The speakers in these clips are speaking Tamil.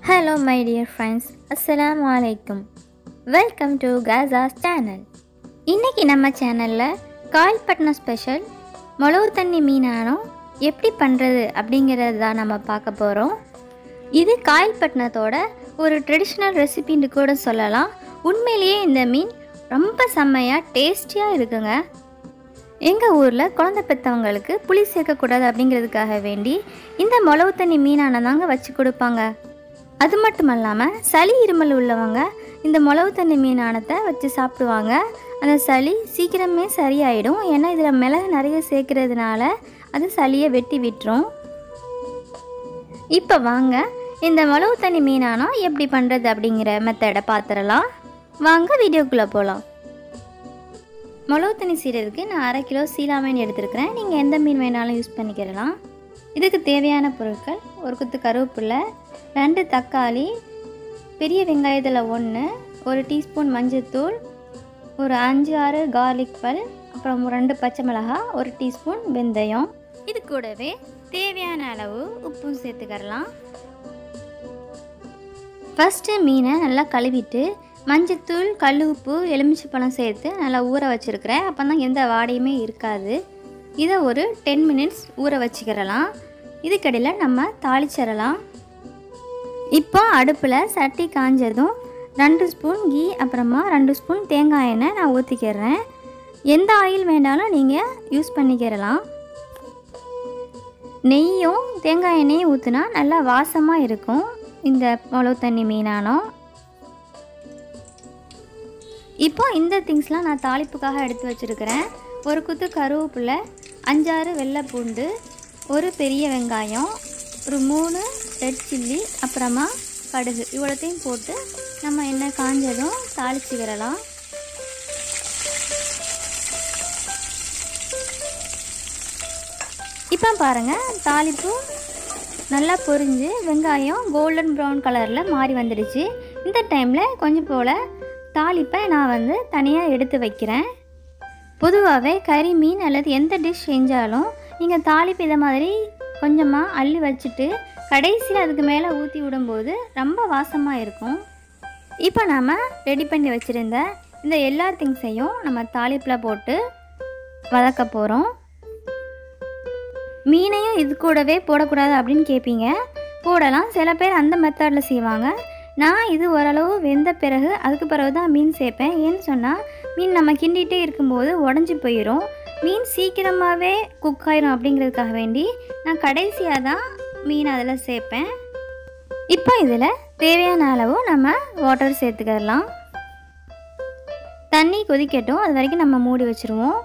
ஹலோ மை டியர் ஃப்ரெண்ட்ஸ் அஸ்ஸலாமு அலைக்கும் வெல்கம் டு காசாஸ் சேனல் இன்றைக்கி நம்ம சேனலில் காயல்பட்டினம் ஸ்பெஷல் மொளவு தண்ணி மீனானம் எப்படி பண்ணுறது அப்படிங்கிறது தான் நம்ம பார்க்க போகிறோம் இது காயல்பட்டினத்தோட ஒரு ட்ரெடிஷ்னல் ரெசிபின்னு கூட சொல்லலாம் உண்மையிலேயே இந்த மீன் ரொம்ப செம்மையாக டேஸ்டியாக இருக்குங்க எங்கள் ஊரில் குழந்தை பெற்றவங்களுக்கு புளி சேர்க்கக்கூடாது அப்படிங்கிறதுக்காக வேண்டி இந்த மிளகு தண்ணி மீனான தாங்க வச்சு கொடுப்பாங்க அது மட்டும் இல்லாமல் சளி இருமல் உள்ளவங்க இந்த மிளகு தண்ணி மீனானத்தை வச்சு சாப்பிடுவாங்க அந்த சளி சீக்கிரமே சரியாயிடும் ஏன்னா இதில் மிளகு நிறைய சேர்க்கறதுனால அது சளியை வெட்டி விட்டுரும் இப்போ வாங்க இந்த மிளகு தண்ணி மீனானம் எப்படி பண்ணுறது அப்படிங்கிற மெத்தடை பார்த்துடலாம் வாங்க வீடியோக்குள்ளே போகலாம் மிளகு தண்ணி சீரருக்கு நான் அரை கிலோ சீலா மீன் எடுத்துருக்கிறேன் நீங்கள் எந்த மீன் வேணாலும் யூஸ் பண்ணிக்கிறலாம் இதுக்கு தேவையான பொருட்கள் ஒரு குத்து கருவேப்பிலை ரெண்டு தக்காளி பெரிய வெங்காயத்தில் ஒன்று ஒரு டீஸ்பூன் மஞ்சள்தூள் ஒரு அஞ்சு ஆறு கார்லிக் பல் அப்புறம் ரெண்டு பச்சை மிளகாய் ஒரு டீஸ்பூன் வெந்தயம் இது கூடவே தேவையான அளவு உப்பும் சேர்த்துக்கிறலாம் ஃபஸ்ட்டு மீனை நல்லா கழுவிட்டு மஞ்சத்தூள் கல் உப்பு எலுமிச்சை பழம் சேர்த்து நல்லா ஊற வச்சுருக்கிறேன் அப்போ தான் எந்த வாடையுமே இருக்காது இதை ஒரு டென் மினிட்ஸ் ஊற வச்சுக்கிறலாம் இதுக்கடையில் நம்ம தாளிச்சிடலாம் இப்போ அடுப்பில் சட்டி காஞ்சதும் ரெண்டு ஸ்பூன் கீ அப்புறமா ரெண்டு ஸ்பூன் தேங்காய் எண்ணெய் நான் ஊற்றிக்கிறேன் எந்த ஆயில் வேணாலும் நீங்கள் யூஸ் பண்ணிக்கிறலாம் நெய்யும் தேங்காய் எண்ணெயும் ஊற்றினா நல்லா வாசமாக இருக்கும் இந்த மிளகு தண்ணி மீனானம் இப்போ இந்த திங்ஸ்லாம் நான் தாளிப்புக்காக எடுத்து வச்சுருக்கிறேன் ஒரு குத்து கருவேப்பிலை அஞ்சாறு வெள்ளை பூண்டு ஒரு பெரிய வெங்காயம் ஒரு மூணு ரெட் சில்லி அப்புறமா கடுகு இவ்வளோத்தையும் போட்டு நம்ம எண்ணெய் காஞ்சதும் தாளிச்சுக்கிறலாம் இப்போ பாருங்கள் தாளிப்பு நல்லா பொரிஞ்சு வெங்காயம் கோல்டன் ப்ரௌன் கலரில் மாறி வந்துடுச்சு இந்த டைமில் கொஞ்சம் போல் தாளிப்பை நான் வந்து தனியாக எடுத்து வைக்கிறேன் பொதுவாகவே கறி மீன் அல்லது எந்த டிஷ் செஞ்சாலும் நீங்கள் தாளிப்பு இதை மாதிரி கொஞ்சமாக அள்ளி வச்சுட்டு கடைசியில் அதுக்கு மேலே ஊற்றி விடும்போது ரொம்ப வாசமாக இருக்கும் இப்போ நாம் ரெடி பண்ணி வச்சுருந்த இந்த எல்லா திங்ஸையும் நம்ம தாளிப்பில் போட்டு வதக்க போகிறோம் மீனையும் இது கூடவே போடக்கூடாது அப்படின்னு கேட்பீங்க போடலாம் சில பேர் அந்த மெத்தடில் செய்வாங்க நான் இது ஓரளவு வெந்த பிறகு அதுக்கு பிறகு தான் மீன் சேர்ப்பேன் ஏன்னு சொன்னால் மீன் நம்ம கிண்டிகிட்டே இருக்கும்போது உடஞ்சி போயிடும் மீன் சீக்கிரமாகவே குக் ஆயிரும் அப்படிங்கிறதுக்காக வேண்டி நான் கடைசியாக தான் மீன் அதில் சேர்ப்பேன் இப்போ இதில் தேவையான அளவு நம்ம வாட்டர் சேர்த்துக்கலாம் தண்ணி கொதிக்கட்டும் அது வரைக்கும் நம்ம மூடி வச்சுருவோம்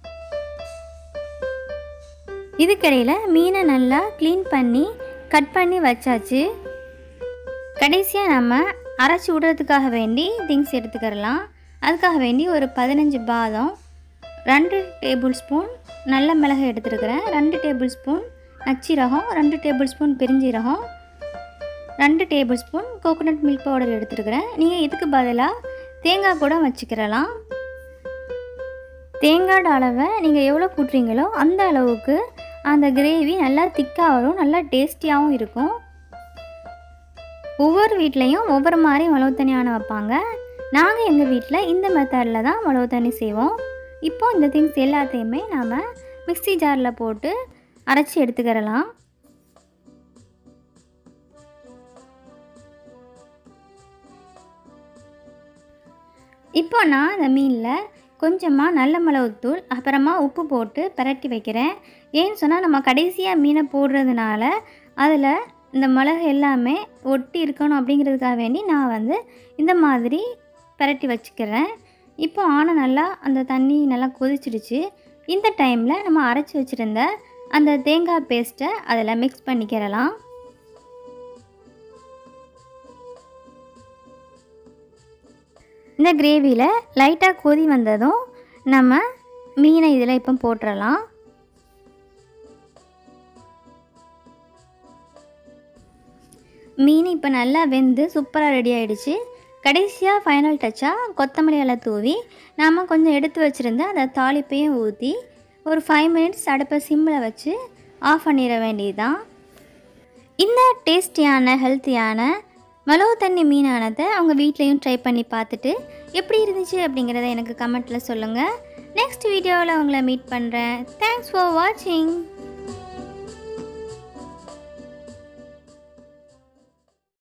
இதுக்கடையில் மீனை நல்லா க்ளீன் பண்ணி கட் பண்ணி வச்சாச்சு கடைசியாக நம்ம அரைச்சி விடுறதுக்காக வேண்டி திங்ஸ் எடுத்துக்கிறலாம் அதுக்காக வேண்டி ஒரு பதினஞ்சு பாதம் ரெண்டு டேபிள் ஸ்பூன் நல்ல மிளகு எடுத்துருக்கிறேன் ரெண்டு டேபிள் ஸ்பூன் நச்சீரகம் ரெண்டு டேபிள் ஸ்பூன் பெருஞ்சீரகம் ரெண்டு table spoon coconut milk powder எடுத்துருக்கிறேன் நீங்கள் இதுக்கு பதிலாக தேங்காய் கூட வச்சுக்கிறலாம் தேங்காயோட அளவை நீங்கள் எவ்வளோ கூட்டுறீங்களோ அந்த அளவுக்கு அந்த கிரேவி நல்லா திக்காக வரும் நல்லா டேஸ்டியாகவும் இருக்கும் ஒவ்வொரு வீட்லேயும் ஒவ்வொரு மாதிரி மிளகு தண்ணி ஆன வைப்பாங்க நாங்கள் எங்கள் வீட்டில் இந்த மெத்தடில் தான் மிளகு தண்ணி செய்வோம் இப்போ இந்த திங்ஸ் எல்லாத்தையுமே நாம் மிக்ஸி ஜாரில் போட்டு அரைச்சி எடுத்துக்கிறலாம் இப்போ நான் இந்த மீனில் கொஞ்சமாக நல்ல மிளகுத்தூள் அப்புறமா உப்பு போட்டு பிரட்டி வைக்கிறேன் ஏன்னு சொன்னால் நம்ம கடைசியாக மீனை போடுறதுனால அதில் இந்த மிளகு எல்லாமே ஒட்டி இருக்கணும் அப்படிங்கிறதுக்காக வேண்டி நான் வந்து இந்த மாதிரி பிரட்டி வச்சுக்கிறேன் இப்போ ஆன நல்லா அந்த தண்ணி நல்லா கொதிச்சிடுச்சு இந்த டைமில் நம்ம அரைச்சி வச்சுருந்த அந்த தேங்காய் பேஸ்ட்டை அதில் மிக்ஸ் பண்ணிக்கிறலாம் இந்த கிரேவியில் லைட்டாக கொதி வந்ததும் நம்ம மீனை இதில் இப்போ போட்டுடலாம் மீன் இப்போ நல்லா வெந்து சூப்பராக ரெடி ஆகிடுச்சு கடைசியாக ஃபைனல் டச்சாக கொத்தமல்லி இலை தூவி நாம் கொஞ்சம் எடுத்து வச்சுருந்த அந்த தாளிப்பையும் ஊற்றி ஒரு ஃபைவ் மினிட்ஸ் அடுப்பை சிம்மில் வச்சு ஆஃப் பண்ணிட வேண்டியதுதான் இந்த டேஸ்டியான ஹெல்த்தியான மலவு தண்ணி மீனானதை அவங்க வீட்லேயும் ட்ரை பண்ணி பார்த்துட்டு எப்படி இருந்துச்சு அப்படிங்கிறத எனக்கு கமெண்ட்டில் சொல்லுங்கள் நெக்ஸ்ட் வீடியோவில் அவங்கள மீட் பண்ணுறேன் தேங்க்ஸ் ஃபார் வாட்சிங்